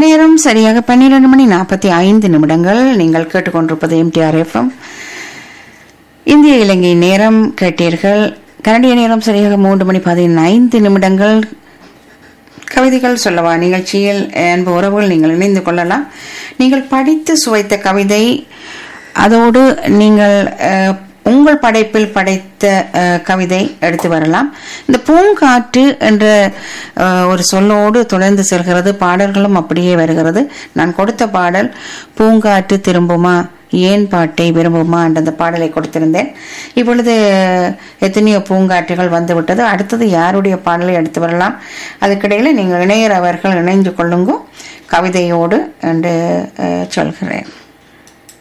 நேரம் சரியாக பன்னிரண்டு மணி நாற்பத்தி ஐந்து நிமிடங்கள் நீங்கள் கேட்டுக்கொண்டிருப்பது எம்டிஆர் எஃப்எம் இந்திய இலங்கை நேரம் கேட்டீர்கள் கனடிய நேரம் சரியாக மூன்று மணி பதினைந்து நிமிடங்கள் கவிதைகள் சொல்லவா நிகழ்ச்சியில் அன்பு உறவுகள் நீங்கள் இணைந்து கொள்ளலாம் நீங்கள் படித்து சுவைத்த கவிதை அதோடு நீங்கள் அஹ், உங்கள் படைப்பில் படைத்த அஹ், கவிதை எடுத்து வரலாம் இந்த பூங்காற்று என்ற அஹ், ஒரு சொல்லோடு தொடர்ந்து செல்கிறது பாடல்களும் அப்படியே வருகிறது நான் கொடுத்த பாடல் பூங்காற்று திரும்புமா ஏன் பாட்டை விரும்புமா என்ற அந்த பாடலை கொடுத்திருந்தேன் இப்பொழுது எத்தனையோ பூங்காற்றுகள் வந்து விட்டது அடுத்தது யாருடைய பாடலை எடுத்து வரலாம் அதுக்கிடையில் நீங்கள் இணையர் அவர்கள் இணைந்து கொள்ளுங்க கவிதையோடு என்று அஹ், சொல்கிறேன்